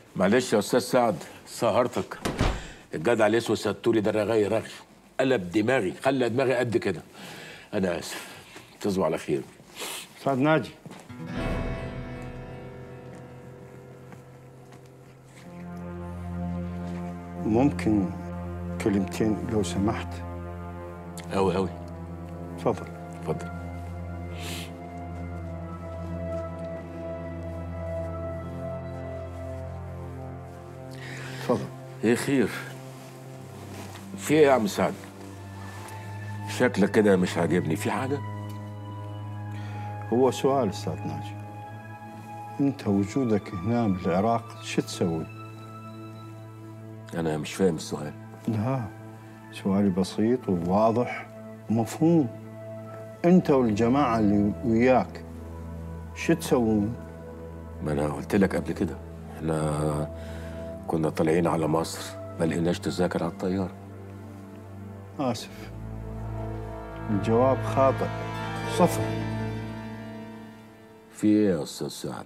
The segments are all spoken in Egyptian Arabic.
معلش يا استاذ سعد سهرتك الجدع الاسود ستوري ده رغاي رغي قلب دماغي خلى دماغي قد كده انا اسف تصبحوا على خير استاذ ناجي ممكن كلمتين لو سمحت أوي أوي تفضل اتفضل تفضل ايه خير في ايه يا عم سعد شكلك كده مش عاجبني في حاجه هو سؤال استاذ ناجي انت وجودك هنا بالعراق شو تسوي؟ انا مش فاهم السؤال لا سؤالي بسيط وواضح ومفهوم انت والجماعه اللي وياك شو تسوون؟ ما انا قلت لك قبل كده احنا كنا طالعين على مصر ما لقيناش تذاكر على الطياره اسف الجواب خاطئ صفر في ايه يا استاذ سعد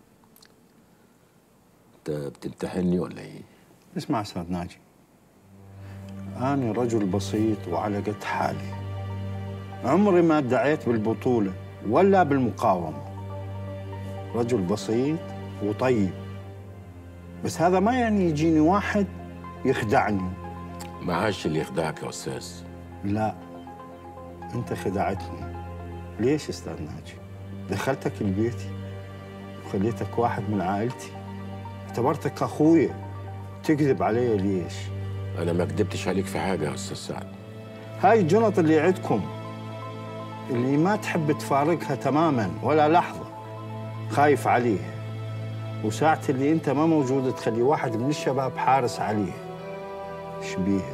انت بتمتحني ولا ايه اسمع استاذ ناجي انا رجل بسيط وعلى قد حالي عمري ما ادعيت بالبطوله ولا بالمقاومه رجل بسيط وطيب بس هذا ما يعني يجيني واحد يخدعني ما عادش اللي يخدعك يا استاذ لا انت خدعتني ليش استاذ ناجي دخلتك لبيتي وخليتك واحد من عائلتي اعتبرتك اخويا تكذب علي ليش انا ما كدبتش عليك في حاجه يا استاذ سعد هاي الجنط اللي عندكم اللي ما تحب تفارقها تماما ولا لحظه خايف عليها وساعة اللي انت ما موجود تخلي واحد من الشباب حارس عليه شبيها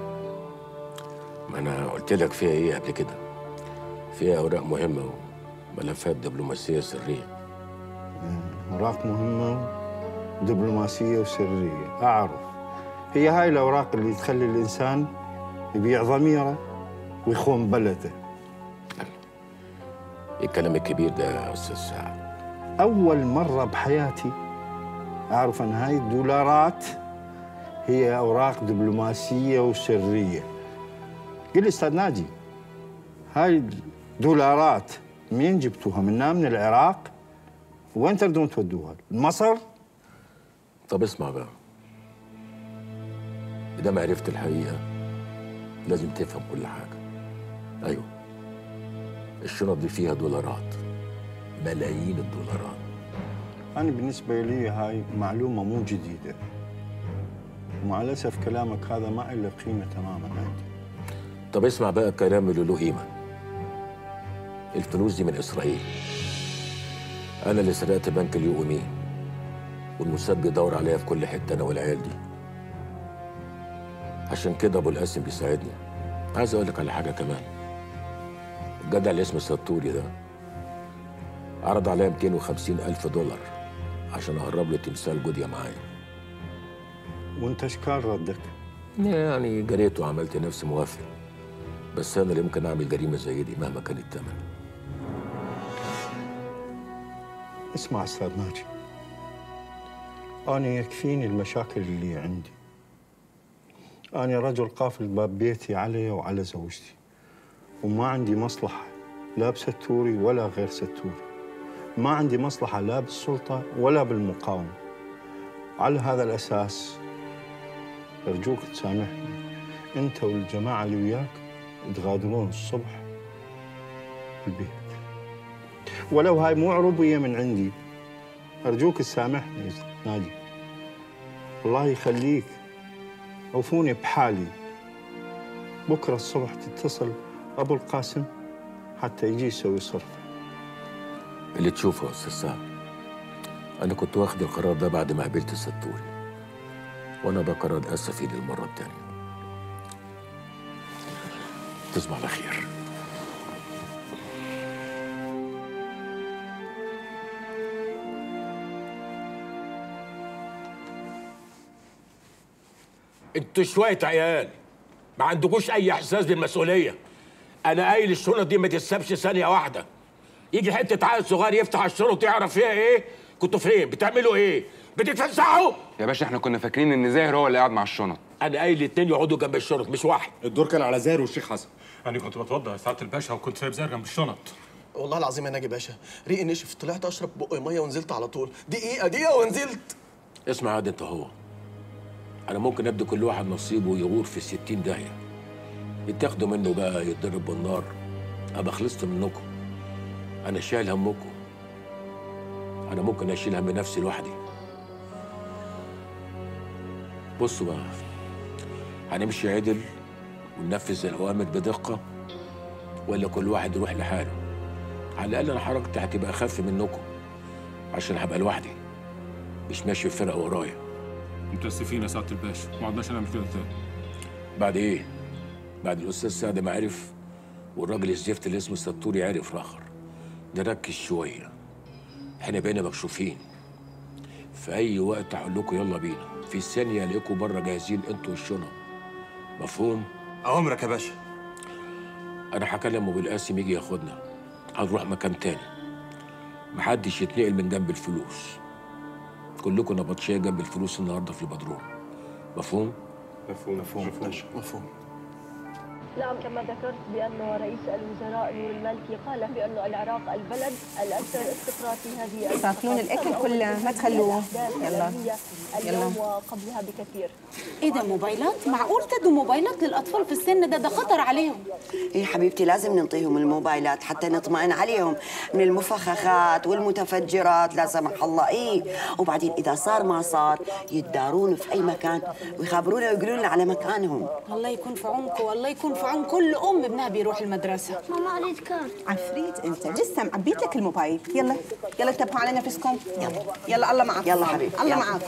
ما انا قلت لك فيها ايه قبل كده فيها اوراق مهمه وملفات دبلوماسيه سريه اوراق مهمه دبلوماسيه وسريه اعرف هي هاي الاوراق اللي تخلي الانسان يبيع ضميره ويخون بلده ايه الكلام الكبير ده يا استاذ سعد اول مره بحياتي اعرف ان هاي الدولارات هي اوراق دبلوماسيه وسريه قل لي استاذ ناجي هاي الدولارات منين جبتوها منها من العراق وين تردون تودوها مصر طب اسمع بقى إذا ما عرفت الحقيقة لازم تفهم كل حاجة أيوه الشنط دي فيها دولارات ملايين الدولارات أنا بالنسبة لي هاي معلومة مو جديدة ومع الأسف كلامك هذا ما له قيمة تماما عندي طب اسمع بقى الكلام اللي له قيمة الفلوس دي من إسرائيل أنا اللي سرقت بنك اليو أمين والموساد بيدور عليا في كل حتة أنا والعيال دي عشان كده أبو القاسم بيساعدني عايز أقول لك على حاجة كمان الجدع اللي اسمه الستوري ده عرض عليا 250 ألف دولار عشان أقرب له تمثال جوديا معايا وانت ايش كان ردك؟ يعني جريت وعملت نفسي موافق بس أنا اللي ممكن أعمل جريمة زي دي مهما كان الثمن اسمع استاذ ناجي أنا يكفيني المشاكل اللي عندي أنا رجل قافل باب بيتي علي وعلى زوجتي وما عندي مصلحة لا بستوري ولا غير ستوري ما عندي مصلحة لا بالسلطة ولا بالمقاومة على هذا الأساس أرجوك تسامحني أنت والجماعة اللي وياك تغادرون الصبح البيت ولو هاي مو عروبية من عندي أرجوك تسامحني نادي الله يخليك عوفوني بحالي بكرة الصبح تتصل أبو القاسم حتى يجي يسوي صرفه اللي تشوفه يا أستاذ سعد أنا كنت واخد القرار ده بعد ما قابلت الستوري وأنا بقرر أتأسف فيه للمرة التانية تصبح على خير انتوا شويه عيال ما عندكوش اي احساس بالمسؤوليه انا قايل الشنط دي ما تتسابش ثانيه واحده يجي حته عيل صغير يفتح الشنط يعرف فيها ايه كنتوا فين بتعملوا ايه بتتفسحوا يا باشا احنا كنا فاكرين ان زاهر هو اللي قاعد مع الشنط انا قايل الاتنين يقعدوا جنب الشرط مش واحد الدور كان على زاهر والشيخ حسن انا كنت بتوضى يا سعاده الباشا وكنت سايب زاهر جنب الشنط والله العظيم يا ناجي باشا ريقي نشف طلعت اشرب بق ميه ونزلت على طول دقيقه دقيقه ونزلت اسمع عاد انت هو انا ممكن ادي كل واحد نصيبه ويغور في الستين داهيه يتاخدوا منه بقى يتضرب بالنار ابقى خلصت منكم انا شايل همكم انا ممكن اشيل هم نفسي لوحدي بصوا بقى هنمشي عدل وننفذ الاوامر بدقه ولا كل واحد يروح لحاله على الاقل انا حركتي هتبقى اخف منكم عشان هبقى لوحدي مش ماشي في فرقه ورايا متاسفين يا سعاده الباشا ما عدناش نعمل كده تاني بعد ايه؟ بعد الاستاذ سعد ما عرف والراجل الزفت اللي اسمه ستوري عرف راخر نركز شويه احنا بقينا مكشوفين في اي وقت هقول لكم يلا بينا في ثانيه الاقيكم بره جاهزين انتوا والشنط مفهوم؟ اوامرك يا باشا انا هكلم ابو القاسم يجي ياخدنا هنروح مكان تاني محدش يتنقل من جنب الفلوس كلكم نبطشيه جنب الفلوس النهارده في البدروم مفهوم؟ مفهوم مفهوم مفهوم نعم كما ذكرت بأن رئيس الوزراء نور المالكي قال بأن العراق البلد الأكثر استقرار في هذه تاكلون الأكل كله، ما تخلوه. يلا. اليوم وقبلها بكثير ايه ده موبايلات؟ معقول تدوا موبايلات للاطفال في السن ده ده خطر عليهم ايه حبيبتي لازم ننطيهم الموبايلات حتى نطمئن عليهم من المفخخات والمتفجرات لا سمح الله ايه وبعدين اذا صار ما صار يتدارون في اي مكان ويخبرونا ويقولون لنا على مكانهم الله يكون في عونكم والله يكون في عون كل ام ابنها بيروح المدرسه ماما اريد كارت عفريت انت جسم عبيت لك الموبايل يلا يلا انتبهوا على نفسكم يلا يلا الله معاكم يلا حبيبي، الله يلا. معاكم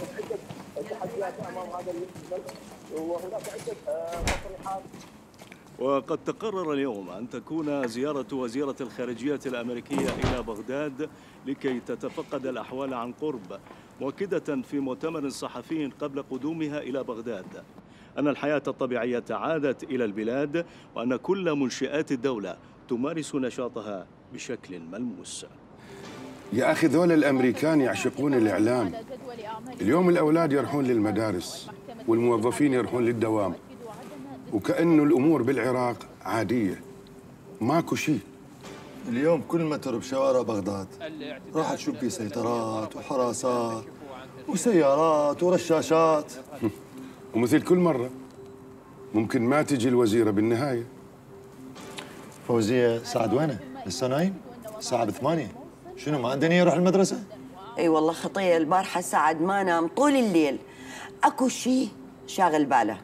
وقد تقرر اليوم أن تكون زيارة وزيرة الخارجية الأمريكية إلى بغداد لكي تتفقد الأحوال عن قرب مؤكدة في مؤتمر صحفي قبل قدومها إلى بغداد أن الحياة الطبيعية عادت إلى البلاد وأن كل منشآت الدولة تمارس نشاطها بشكل ملموس يا أخي ذول الأمريكان يعشقون الإعلام اليوم الأولاد يروحون للمدارس والموظفين يروحون للدوام وكأنه الأمور بالعراق عادية ماكو شيء اليوم كل ما تر بشوارع بغداد راح تشوف في سيطرات وحراسات وسيارات ورشاشات ومثل كل مرة ممكن ما تجي الوزيرة بالنهاية فوزية سعد وينه؟ لسه نايم؟ الساعة بثمانية شنو ما عنده نية يروح المدرسة؟ اي والله خطيه البارحه سعد ما نام طول الليل اكو شيء شاغل باله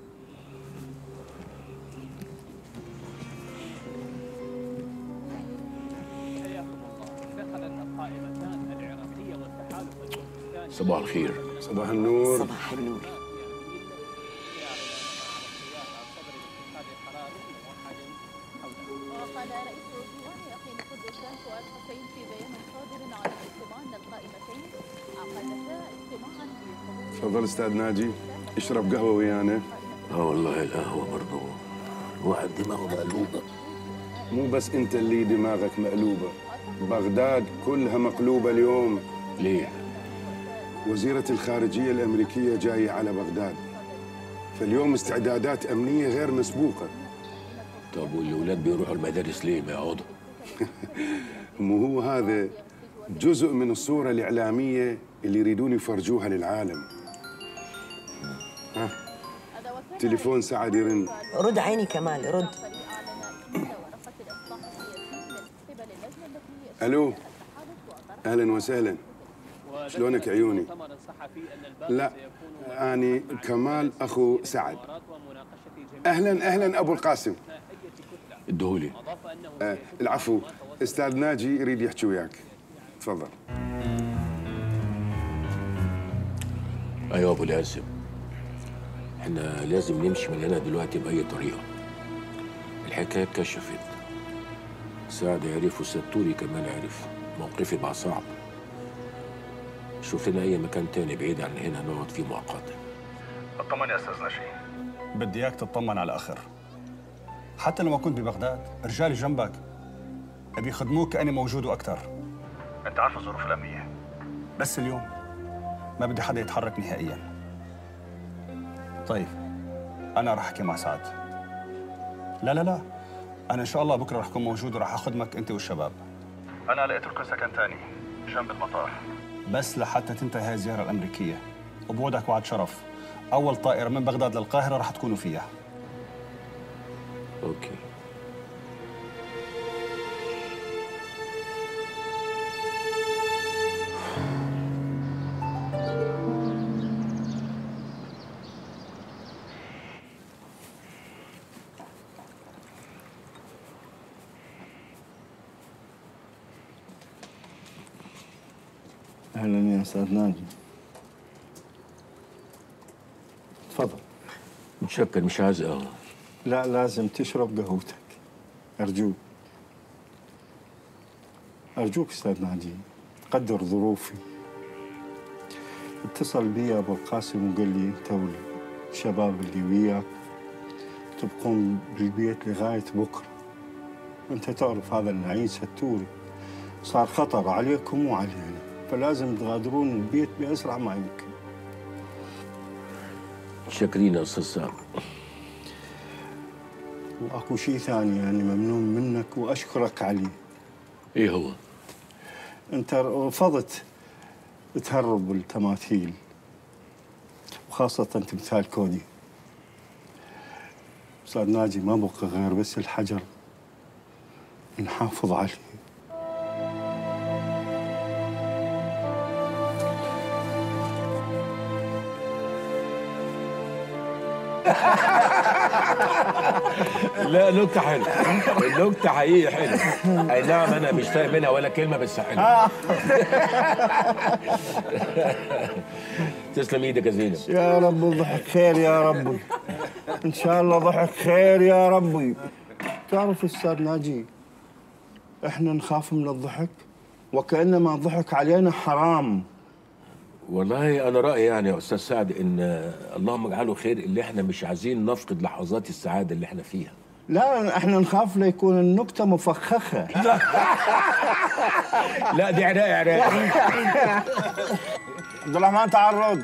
صباح الخير صباح النور صباح النور وقال رئيس ديوان اقليم كردستان فؤاد حسين في بيان صادر عن الاجتماعين القائمتين عقدتا اجتماعا تفضل أستاذ ناجي اشرب قهوة ويانا اه والله القهوه برضه الواحد دماغه مقلوبه مو بس أنت اللي دماغك مقلوبة بغداد كلها مقلوبة اليوم ليه؟ وزيرة الخارجية الأمريكية جاية على بغداد فاليوم استعدادات أمنية غير مسبوقة طب والولاد بيروحوا المدارس ليه ما يقعدوا؟ مو هو هذا جزء من الصورة الإعلامية اللي يريدون يفرجوها للعالم ها تليفون سعد يرن رد عيني كمال رد ألو أهلا وسهلا شلونك عيوني لا أني كمال أخو سعد أهلا أهلا أبو القاسم ادهولي آه العفو أستاذ ناجي يريد يحكي وياك تفضل ايوه ابو القاسم احنا لازم نمشي من هنا دلوقتي باي طريقه الحكايه اتكشفت سعد عرف وستوري كمان عرف موقفي بقى صعب شوف لنا اي مكان تاني بعيد عن هنا نقعد فيه مؤقتا اطمن يا استاذ نشي بدي اياك تطمن على الاخر حتى لما كنت ببغداد رجالي جنبك ابي يخدموك كاني موجود واكثر انت عارف الظروف الامنيه بس اليوم ما بدي حدا يتحرك نهائيا طيب انا راح احكي مع سعد لا لا لا انا ان شاء الله بكره راح اكون موجود وراح اخدمك انت والشباب انا لقيت لكم سكن تاني جنب المطار بس لحتى تنتهي هاي الزياره الامريكيه وبوعدك وعد شرف اول طائره من بغداد للقاهره راح تكونوا فيها اوكي اهلا يا استاذ ناجي تفضل متشكر مش عايز قهوه لا لازم تشرب قهوتك ارجوك ارجوك استاذ ناجي قدر ظروفي اتصل بي ابو القاسم وقال لي انت والشباب اللي وياك تبقون بالبيت لغايه بكره انت تعرف هذا اللعين ستوري صار خطر عليكم وعلينا فلازم تغادرون البيت باسرع ما يمكن شاكرين يا استاذ سعد واكو شيء ثاني يعني ممنون منك واشكرك عليه ايه هو؟ انت رفضت تهرب التماثيل وخاصة تمثال كودي استاذ ناجي ما بقى غير بس الحجر نحافظ عليه لا نكتة حلوة النكتة حقيقي حلوة أي نعم أنا مش فاهم منها ولا كلمة بس حلوة تسلم إيدك يا زينب يا رب ضحك خير يا ربي ان شاء الله ضحك خير يا ربي تعرف استاذ ناجي احنا نخاف من الضحك وكانما ضحك علينا حرام والله أنا رأيي يعني يا أستاذ سعد إن اللهم اجعله خير اللي إحنا مش عايزين نفقد لحظات السعادة اللي إحنا فيها لا احنا نخاف ليكون النكته مفخخه لا دي عراق عراق عبد الرحمن تعرض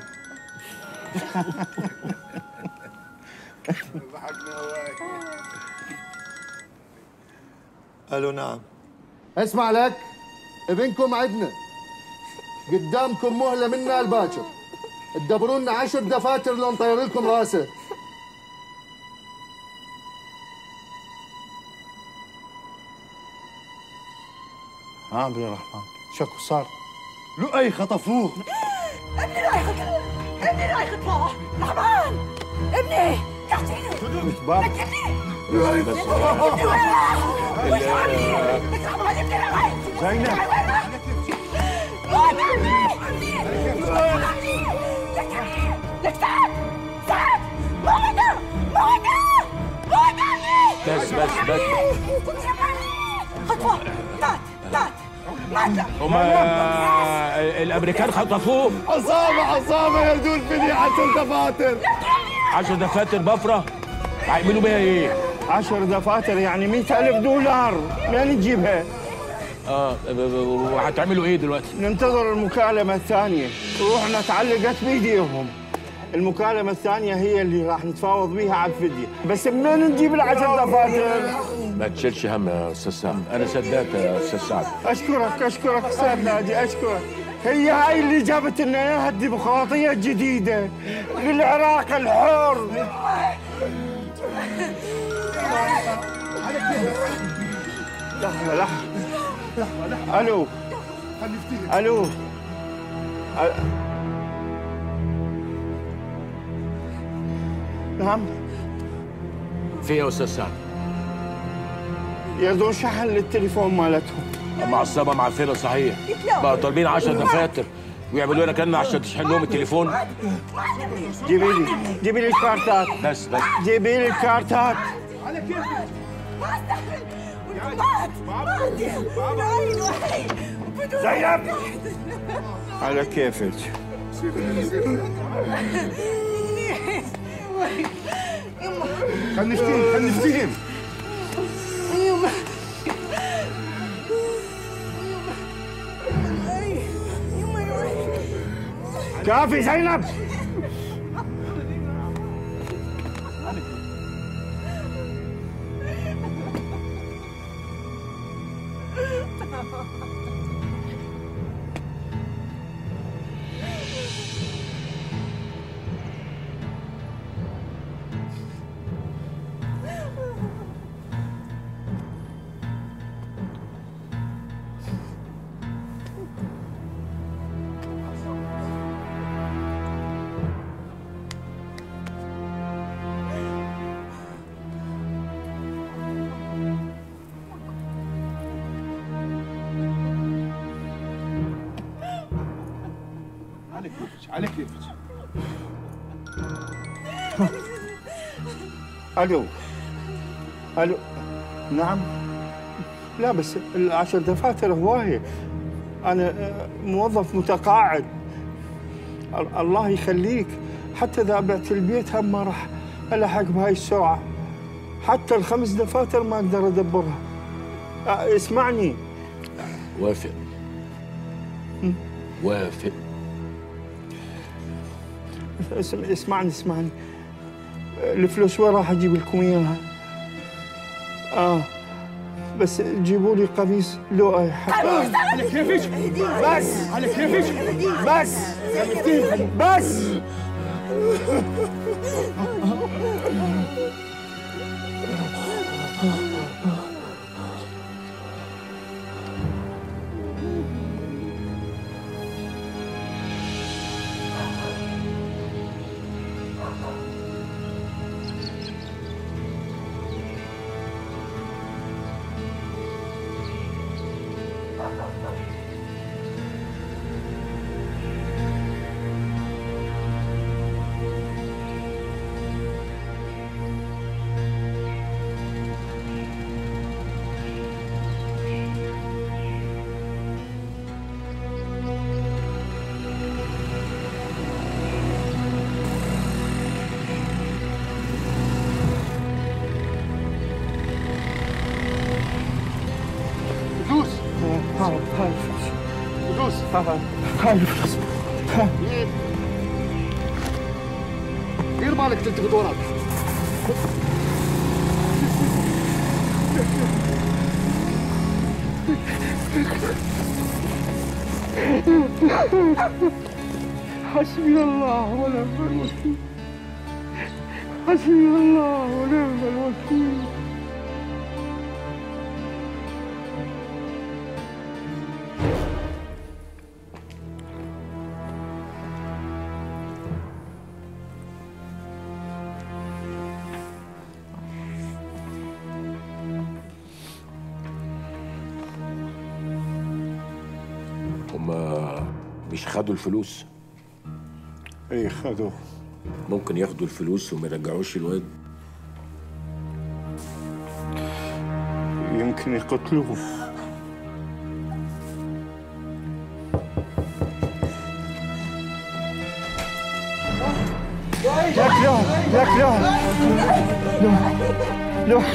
الو نعم اسمع لك ابنكم عدنا قدامكم مهله منا الباكر تدبروا لنا عشر دفاتر لنطير لكم راسه ها عبد الرحمن شكو صار لؤي خطفوه ابني رايح ابني رايح يطلع رحمن ابني تحتيني باب ابني وين وش عاملين؟ رحمن ابني رايح زينب وين ابني؟ وين ابني؟ لك سعد سعد موعده موعده موعده ابني بس بس بس خطفه تات تات مات هما الأمريكان خطفوه عصابة عصابة يا دول فيني عشر دفاتر عشر دفاتر بفرة هيعملوا بيها إيه؟ عشر دفاتر يعني مئة ألف دولار منين نجيبها؟ اه ب- ب- وهتعملوا ايه دلوقتي؟ ننتظر المكالمة الثانية روحنا تعلقت بيديهم المكالمة الثانية هي اللي راح نتفاوض بيها على الفدية بس منين نجيب العشر دفاتر؟ ما تشيلش هم يا استاذ سعد انا صدقت يا استاذ سعد أشكرك أشكرك أستاذ ناجي أشكرك هي هاي اللي جابت لنا إياها الديمقراطية الجديدة للعراق الحر لحظة لحظة لحظة ألو ألو أ- نعم في إيه يا استاذ سعد يردون شحن للتليفون مالتهم معصبه معفنه صحيح بقى طالبين 10 دفاتر ويعملوا لنا كلمه عشان تشحن لهم التليفون جيبي لي جيبي لي الكارتات بس بس جيبي لي الكارتات على كيفك ما استحمل مات مات العين وحي زينب على كيفك خلينا نفتهم خلينا نفتهم يما يما كافي زينب على كيفك على كيفك الو الو نعم لا بس العشر دفاتر هوايه انا آه، موظف متقاعد ال- الله يخليك حتى اذا بعت البيت هم ما راح الحق بهاي السرعه حتى الخمس دفاتر ما اقدر ادبرها آه، اسمعني وافق وافق اسم اسمعني اسمعني الفلوس وين راح اجيب لكم اياها؟ اه بس جيبوا لي قميص لؤي حتى قميص؟ على كيفك بس على كيفك بس بس فلوس هاي هاي الفلوس فلوس هاي هاي الفلوس دير بالك تلتفت وراك حسبي الله ونعم الوكيل حسبي الله ونعم الوكيل هما مش خدوا الفلوس ايه خذوه ممكن ياخدوا الفلوس وما يرجعوش الواد يمكن يقتلوه لك لا لك لا لا لا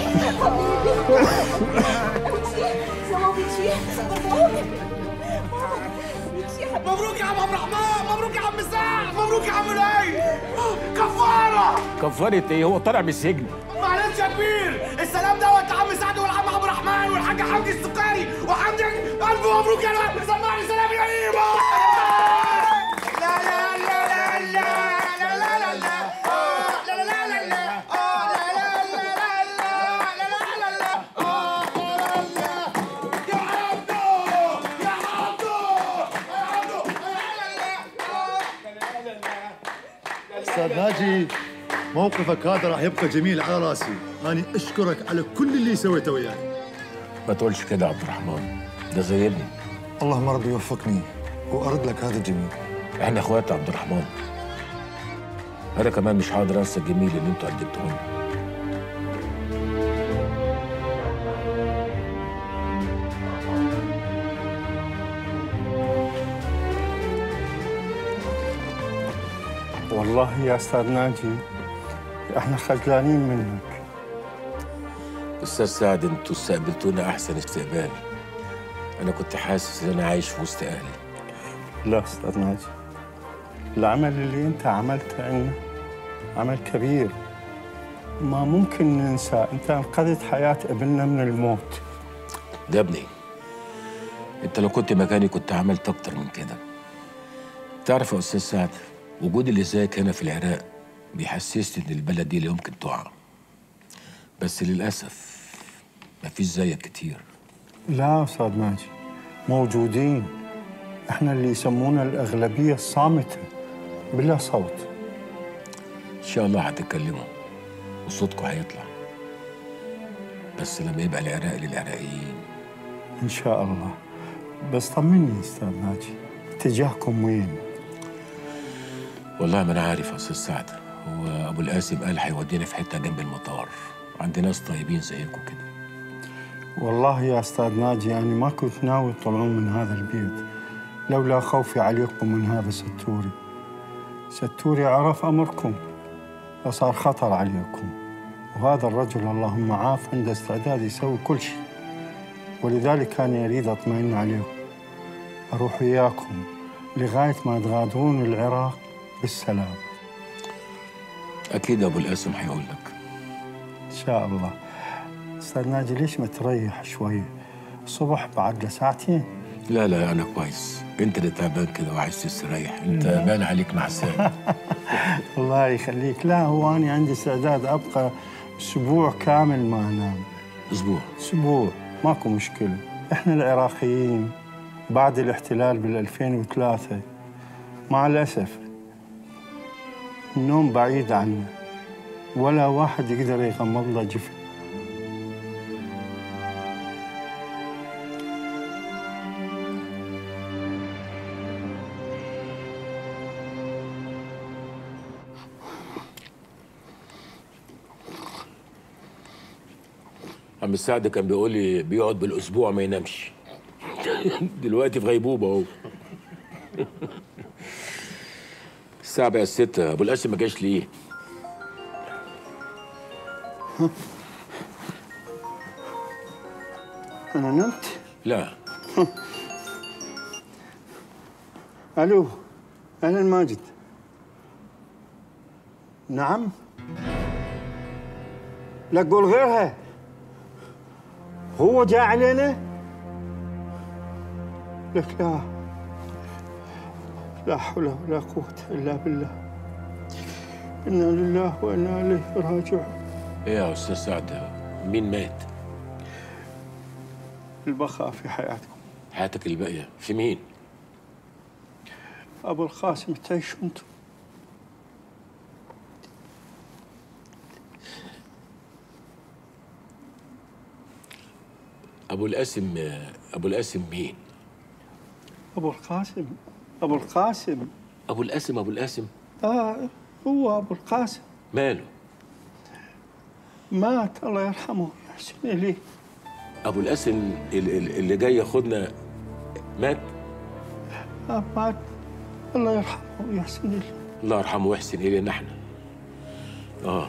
مبروك يا عم عبد الرحمن مبروك يا عم سعد مبروك يا عم لؤي كفاره كفارة ايه هو طالع من السجن معلش يا كبير السلام دوت عم سعد والعم عبد الرحمن والحاج حمدي السكري وحمدي الف مبروك يا لؤي سمعني سلام يا ايمو لا لا لا لا لا لا لا لا لا آه، لا لا لا لا لا آه، لا لا لا لا لا لا لا لا لا آه، لا لا لا. يا عبدو يا عبدو يا عبدو استاذ ناجي موقفك هذا راح يبقى جميل على راسي أنا أشكرك على كل اللي سويته وياي ما تقولش كده يا عبد الرحمن ده زي ابني اللهم ربي يوفقني وأرد لك هذا الجميل احنا اخوات يا عبد الرحمن انا كمان مش هقدر انسى الجميل اللي انتوا قدمتوه لنا والله يا استاذ ناجي احنا خجلانين منك استاذ سعد انتوا استقبلتونا احسن استقبال انا كنت حاسس ان انا عايش في وسط اهلي لا استاذ ناجي العمل اللي انت عملته عنا عمل كبير ما ممكن ننسى انت انقذت حياة ابننا من الموت ده ابني انت لو كنت مكاني كنت عملت اكتر من كده تعرف يا استاذ سعد وجود اللي زيك هنا في العراق بيحسسني ان البلد دي لا يمكن تقع بس للاسف مفيش زيك كتير لا يا استاذ ناجي موجودين احنا اللي يسمونا الاغلبية الصامتة بلا صوت ان شاء الله هتتكلموا وصوتكم هيطلع بس لما يبقى العراق للعراقيين ان شاء الله بس طمني استاذ ناجي اتجاهكم وين والله ما انا عارف يا استاذ سعد هو ابو القاسم قال هيودينا في حته جنب المطار عند ناس طيبين زيكم كده والله يا استاذ ناجي يعني ما كنت ناوي تطلعون من هذا البيت لولا خوفي عليكم من هذا ستوري ستوري عرف امركم وصار خطر عليكم وهذا الرجل اللهم عاف عنده استعداد يسوي كل شيء ولذلك كان يريد اطمئن عليكم اروح وياكم لغايه ما تغادرون العراق بالسلام اكيد ابو القاسم هيقول لك ان شاء الله استاذ ناجي ليش ما تريح شوي الصبح بعد له ساعتين لا لا انا كويس انت اللي تعبان كده وعايز تستريح انت بان عليك نعسان الله يخليك لا هو أنا عندي استعداد أبقى أسبوع كامل ما أنام أسبوع أسبوع ماكو مشكلة إحنا العراقيين بعد الاحتلال بال 2003 مع الأسف النوم بعيد عنا ولا واحد يقدر يغمض له جفن عم السعد كان بيقول لي بيقعد بالاسبوع ما ينامش دلوقتي في غيبوبه اهو الساعة بقى الستة أبو القاسم ما جاش ليه؟ أنا نمت لا ألو أهلا ماجد نعم لا تقول غيرها هو جاء علينا لك لا لا حول ولا قوة إلا بالله إنا لله وإنا إليه راجعون إيه يا أستاذ سعد مين مات؟ البقاء في حياتكم حياتك الباقية في مين؟ أبو القاسم تعيشوا أنتم أبو القاسم أبو القاسم مين؟ أبو القاسم أبو القاسم أبو القاسم أبو القاسم آه هو أبو القاسم ماله؟ مات الله يرحمه يحسن إليه أبو القاسم ال- ال- اللي جاي ياخدنا مات؟ آه مات الله يرحمه ويحسن إليه الله يرحمه ويحسن إلينا إحنا آه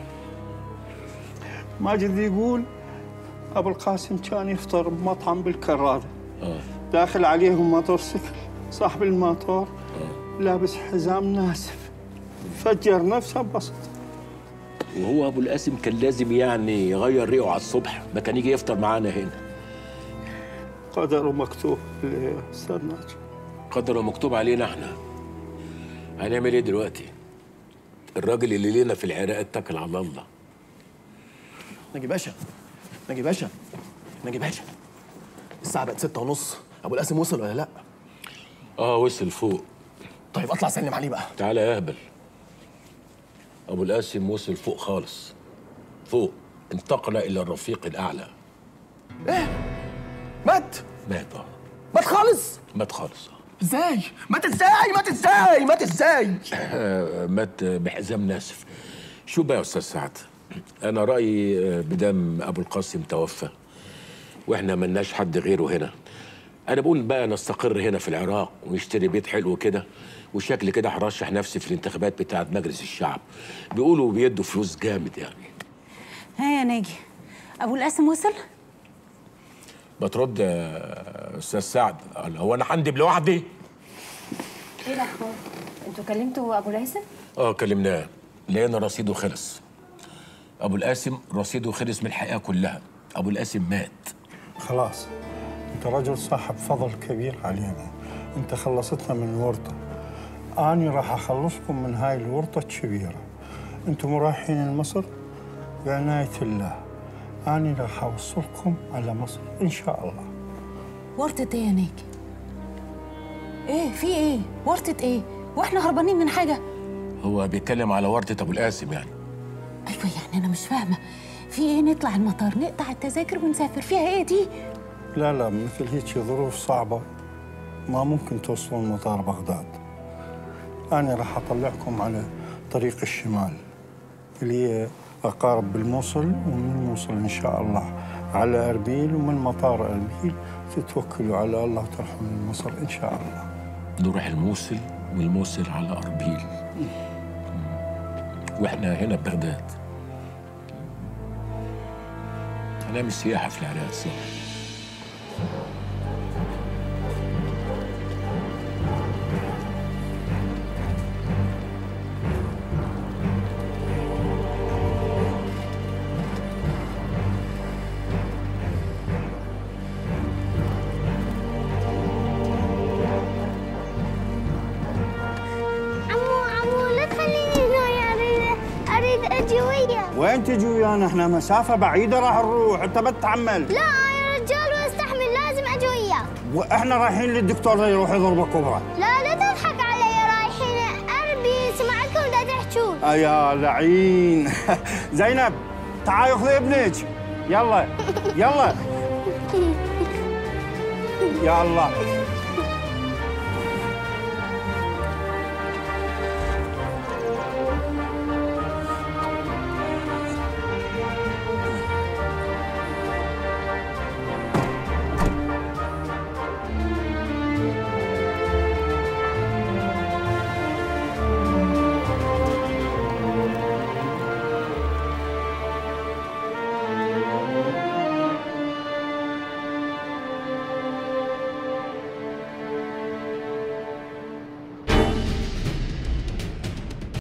ماجد يقول أبو القاسم كان يفطر بمطعم بالكرادة آه داخل عليهم موتورسيكل صاحب الموتور لابس حزام ناسف فجر نفسه ببسط وهو أبو القاسم كان لازم يعني يغير ريقه على الصبح ما كان يجي يفطر معانا هنا قدره مكتوب يا أستاذ ناجي قدره مكتوب علينا احنا هنعمل ايه دلوقتي الراجل اللي لينا في العراق اتكل على الله ناجي باشا ناجي باشا ناجي باشا الساعة بقت ستة ونص أبو القاسم وصل ولا لأ؟ اه وصل فوق طيب أطلع سلم عليه بقى تعالى يا اهبل ابو القاسم وصل فوق خالص فوق انتقل الى الرفيق الاعلى إيه؟ مات؟ مات اه مات خالص؟ مات خالص إزاي؟ مات إزاي؟ مات إزاي؟ مات إزاي؟ آه، مات بحزام ناسف شو بقى يا استاذ سعد انا رايي آه، بدم ابو القاسم توفى واحنا ملناش حد غيره هنا انا بقول بقى نستقر هنا في العراق ونشتري بيت حلو كده وشكل كده هرشح نفسي في الانتخابات بتاعه مجلس الشعب بيقولوا بيدوا فلوس جامد يعني ها يا ناجي ابو القاسم وصل ما ترد يا استاذ سعد قال هو انا هندب لوحدي ايه الاخبار؟ انتوا كلمتوا ابو راسم؟ اه كلمناه لقينا رصيده خلص ابو القاسم رصيده خلص من الحقيقه كلها ابو القاسم مات خلاص انت رجل صاحب فضل كبير علينا انت خلصتنا من الورطه اني راح اخلصكم من هاي الورطه الكبيره انتم رايحين مصر بعنايه الله اني راح اوصلكم على مصر ان شاء الله ورطة ايه يا ناجي؟ ايه في ايه؟ ورطة ايه؟ واحنا هربانين من حاجة؟ هو بيتكلم على ورطه ابو القاسم يعني ايوه يعني انا مش فاهمة في ايه نطلع المطار نقطع التذاكر ونسافر فيها ايه دي؟ لا لا مثل هيك ظروف صعبة ما ممكن توصلون مطار بغداد أنا راح أطلعكم على طريق الشمال اللي هي أقارب بالموصل ومن الموصل إن شاء الله على أربيل ومن مطار أربيل تتوكلوا على الله وتروحوا من مصر إن شاء الله نروح الموصل والموصل على اربيل واحنا هنا ببغداد هنعمل سياحه في العراق صح عمو عمو لا تخليني هنا اريد اريد اجي وياك وين تجي ويانا احنا مسافة بعيدة راح نروح انت بتتحمل لا انا رجال واستحمل لازم اجي وياك واحنا رايحين للدكتور يروح يضربك كبرى لا لا تضحك علي رايحين اربي سمعكم دا تحجون يا لعين زينب تعالي خذي ابنك يلا يلا يا الله